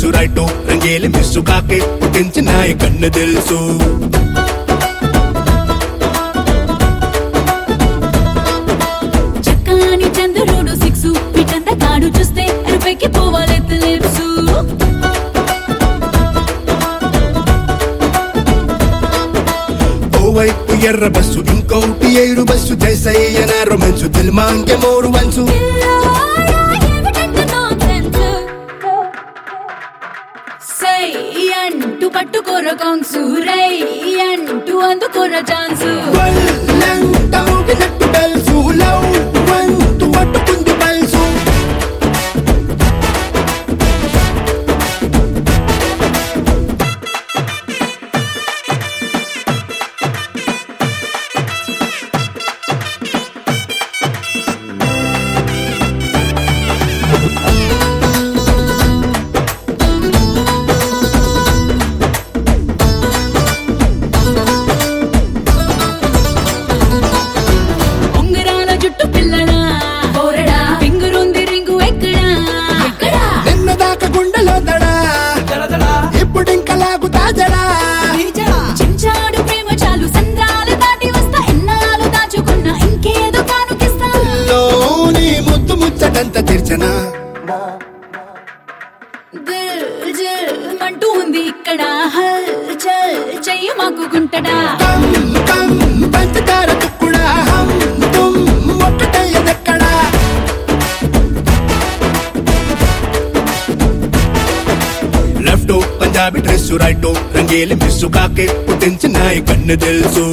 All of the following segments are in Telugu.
డ్రెస్ రైట్ రంగేలి మిస్సు కాకే పుట్టించిన కన్ను తెలుసు చక్కని చంద్రుడు సిక్సు పిటంత కాడు చూస్తే ఎరుపెక్కి పోవాలెత్తు లేప్సు ఓవైపు ఎర్ర బస్సు ఇంకోటి ఏడు బస్సు జైసయ్యన రొమాన్సు దిల్మాంగే మోరు వన్సు సై అంటూ పట్టుకోర కాంగ్సు రై అంటూ అందుకోర ఛాన్సు వల్లంత ఊగినట్టు బెల్సు లవ్ వంతు పట్టుకుంది పల్సు ఉంగరాల జుట్టు పిల్లడా పోరడా పింగురుంది రింగు ఎక్కడా ఎక్కడా నిన్న దాకా గుండెలో దడా ఇప్పుడింక లాగుతా జడా చెంచాడు ప్రేమ చాలు సంద్రాలు దాటి వస్తా ఎన్నాళ్ళు దాచుకున్నా ఇంకేదో కానుకిస్తా లోని ముద్దు ముచ్చటంత తెరిచనా దిల్ జిల్ అంటూ ఉంది ఇక్కడ హల్ చల్ చెయ్యి మాకుకుంటడా కమ్ కమ్ పంచదార తుక్కుడా హం తుమ్ ఒక్కటయ్యదెక్కడా లెఫ్ట్ పంజాబీ డ్రెస్ రైట్ రంగేలి మిస్సు కాకే పుట్టించిన కన్ను తెలుసు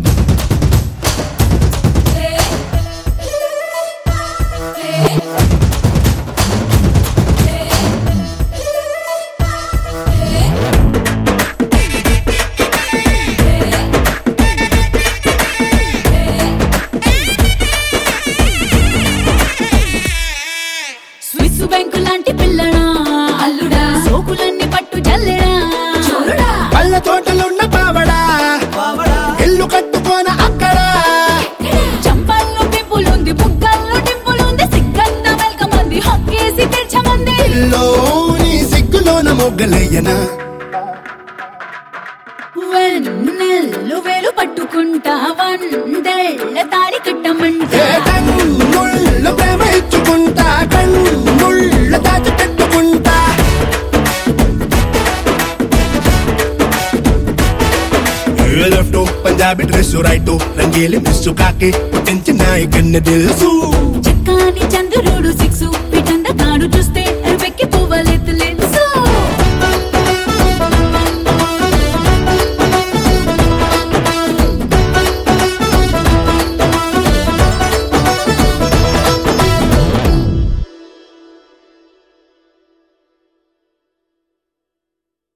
స్విస్ బ్యాంకు లాంటి పిల్లడా అల్లుడా సోకులన్నీ పట్టు జల్లెడా చూరుడా పళ్ళ తోటలున్న పావడా ఇల్లు కట్టుకోన అక్కడ చంపల్లో పింపులుంది బుగ్గల్లో టింపులుంది సిగ్గంత వెల్కమ్ అంది హక్కేసి తెచ్చమంది లోని సిగ్గులోన మొగ్గలయ్యనా వెన్నెల్లు వేలు పట్టుకుంటా వందెళ్ళ తాడి కట్టమంటా ఏ కన్నుళ్ళ ప్రేమ ఇచ్చుకుంటా కన్నుళ్ళ దాచి పెట్టుకుంటా లెఫ్ట్ పంజాబీ డ్రెస్ రైట్ రంగేలి మిస్సు కాకి పుట్టించిన కన్ను తెలుసు చక్కని చంద్రుడు సిక్సు